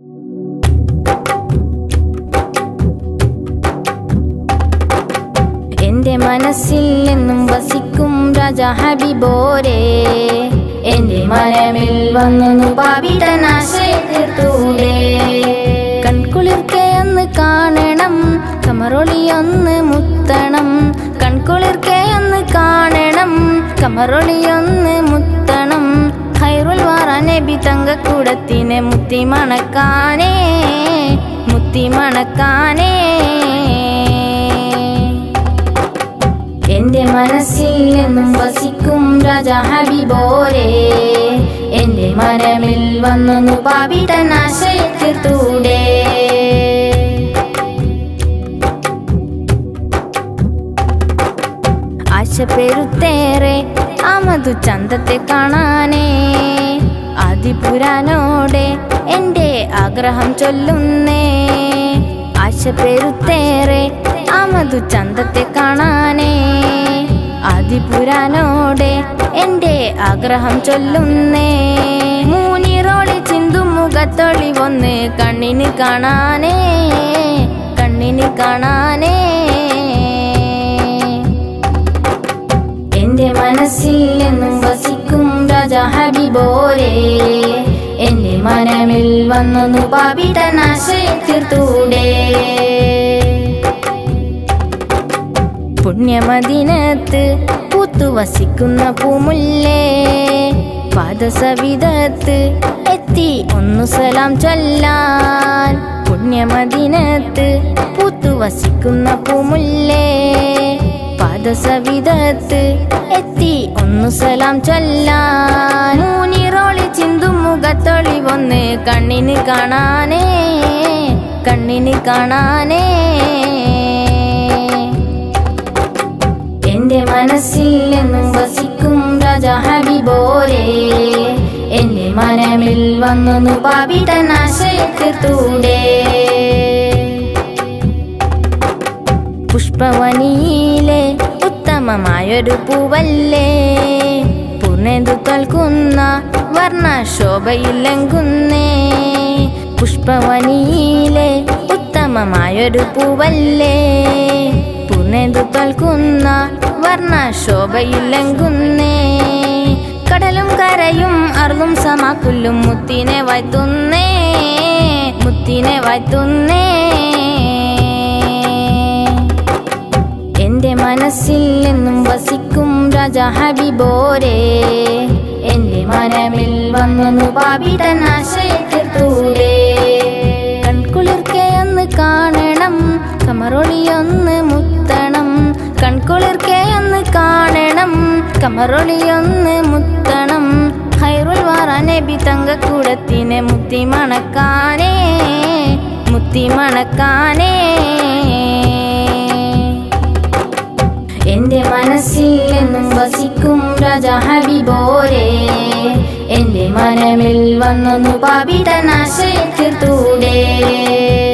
എന്റെ മനസ്സിൽ എന്നും വസിക്കും രാജ ഹബിബോരെ എന്റെ മനമിൽ വന്നു പാപിടനാശയത്തൂടെ കൺകുളിർക്കെ ഒന്ന് കാണണം കമറൊളി ഒന്ന് മുത്തണം കൺകുളിർക്കെ ഒന്ന് കാണണം കമറൊളി ഒന്ന് മുത്തണം ഹൈറുൽ വാറ നബി തങ്കക്കൂടത്തിനെ മുത്തി മണക്കാനേ മുത്തി മണക്കാനേ എന്റെ മനസ്സിൽ എന്നും വസിക്കും രാജ ഹബിബോരെ എന്റെ മനമിൽ വന്നു പാപിടനാശയത്തൂടെ ആശ പെരുത്തേറെ ആമതു ചന്തത്തെ കാണാനേ ആദിപുരാനോടെ എന്റെ ആഗ്രഹം ചൊല്ലുന്നേ ആശ പെരുത്തേറെ ആമതു ചന്തത്തെ കാണാനേ ആദിപുരാനോടെ എന്റെ ആഗ്രഹം ചൊല്ലുന്നേ മൂന്നിറോളി ചിന്തും മുഖത്തൊളി വന്ന് കണ്ണിന് കാണാനേ കണ്ണിന് കാണാനേ എന്റെ മനസ്സിൽ എന്നും വസിക്കും രാജ ഹബിബോരെ എന്റെ മനമിൽ വന്നു പാപിടനാശയത്തൂടെ പുണ്യമദിനത്ത് പൂത്തു വസിക്കുന്ന പൂമുല്ലേ പാദസവിധത്ത് എത്തി ഒന്നു സലാം ചൊല്ലാൻ പുണ്യമദിനത്ത് പൂത്തു വസിക്കുന്ന പൂമുല്ലേ പാദസവിധത്ത് എത്തി ഒന്നു സലാം ചൊല്ലാൻ മൂന്നിറോളി ചിന്തും മുഖത്തൊളി വന്ന് കണ്ണിന് കാണാനേ കണ്ണിന് കാണാനേ എന്റെ മനസ്സിൽ എന്നും വസിക്കും രാജ ഹബിബോരെ എന്റെ മനമിൽ വന്നു പാപിടനാശയത്തൂടെ പുഷ്പവനിയിലെ ഉത്തമമായൊരു പൂവല്ലേ പൂർണ്ണേന്തു തോൽക്കുന്ന വർണ്ണ ശോഭയില്ലെങ്കുന്നേ പുഷ്പവനിയിലെ ഉത്തമമായൊരു പൂവല്ലേ പൂർണ്ണേന്തു തോൽക്കുന്ന വർണ്ണ ശോഭയില്ലെങ്കുന്നേ കടലും കരയും അർലും സമാക്കുല്ലും മുത്തിനെ വായ്ത്തുന്നേ മുത്തിനെ വായ്ത്തുന്നേ എന്റെ മനസ്സിൽ എന്നും വസിക്കും രാജ ഹബിബോരെ എന്റെ മനമിൽ വന്നു പാപിടനാശയത്തൂടെ കൺകുളിർക്കെ ഒന്ന് കാണണം കമറൊളിയൊന്ന് മുത്തണം കൺകുളിർക്കെ ഒന്ന് കാണണം കമറൊളിയൊന്ന് മുത്തണം ഹൈറുൽ വാറ നബി തങ്കക്കൂടത്തിനെ മുത്തി മണക്കാനേ മുത്തി മണക്കാനേ എന്റെ മനസ്സിൽ എന്നും വസിക്കും രാജ ഹബിബോരെ എന്റെ മനമിൽ വന്നു പാപിടനാശയത്തൂടെ